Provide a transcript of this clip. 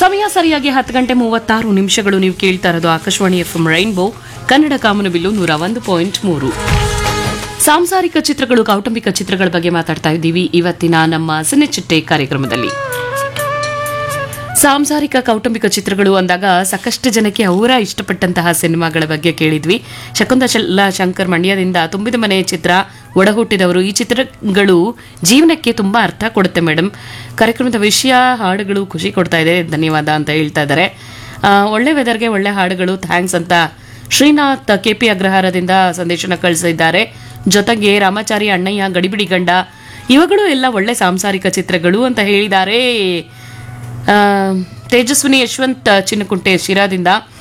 ಸಮಯ ಸರಿಯಾಗಿ ಹತ್ತು ಗಂಟೆ ಮೂವತ್ತಾರು ನಿಮಿಷಗಳು ನೀವು ಕೇಳ್ತಾ ಇರೋದು ಆಕಾಶವಾಣಿ ಎಫ್ ರೈನ್ಬೋ ಕನ್ನಡ ಕಾಮನಬಿಲ್ಲು ನೂರ ಒಂದು ಪಾಯಿಂಟ್ ಮೂರು ಸಾಂಸಾರಿಕ ಚಿತ್ರಗಳು ಕೌಟುಂಬಿಕ ಚಿತ್ರಗಳ ಬಗ್ಗೆ ಮಾತಾಡ್ತಾ ಇದ್ದೀವಿ ಇವತ್ತಿನ ನಮ್ಮ ಸಿನಿಚಿಟ್ಟೆ ಕಾರ್ಯಕ್ರಮದಲ್ಲಿ ಸಾಂಸಾರಿಕ ಕೌಟುಂಬಿಕ ಚಿತ್ರಗಳು ಅಂದಾಗ ಸಾಕಷ್ಟು ಜನಕ್ಕೆ ಅವರ ಇಷ್ಟಪಟ್ಟಂತಹ ಸಿನಿಮಾಗಳ ಬಗ್ಗೆ ಕೇಳಿದ್ವಿ ಶಕುಂತಲ ಶಂಕರ್ ಮಂಡ್ಯದಿಂದ ತುಂಬಿದ ಮನೆ ಚಿತ್ರ ಒಡಹುಟ್ಟಿದವರು ಈ ಚಿತ್ರಗಳು ಜೀವನಕ್ಕೆ ತುಂಬಾ ಅರ್ಥ ಕೊಡುತ್ತೆ ಮೇಡಮ್ ಕಾರ್ಯಕ್ರಮದ ವಿಷಯ ಹಾಡುಗಳು ಖುಷಿ ಕೊಡ್ತಾ ಇದೆ ಧನ್ಯವಾದ ಅಂತ ಹೇಳ್ತಾ ಇದ್ದಾರೆ ಆ, ಒಳ್ಳೆ ವೆದರ್ಗೆ ಒಳ್ಳೆ ಹಾಡುಗಳು ಥ್ಯಾಂಕ್ಸ್ ಅಂತ ಶ್ರೀನಾಥ್ ಕೆಪಿ ಅಗ್ರಹಾರದಿಂದ ಸಂದೇಶನ ಕಳಿಸಿದ್ದಾರೆ ಜೊತೆಗೆ ರಾಮಾಚಾರಿ ಅಣ್ಣಯ್ಯ ಗಡಿಬಿಡಿ ಗಂಡ ಇವುಗಳು ಎಲ್ಲ ಒಳ್ಳೆ ಸಾಂಸಾರಿಕ ಚಿತ್ರಗಳು ಅಂತ ಹೇಳಿದ್ದಾರೆ ಆ, ತೇಜಸ್ವಿನಿ ಯಶವಂತ್ ಚಿನ್ನಕುಂಟೆ ಶಿರಾದಿಂದ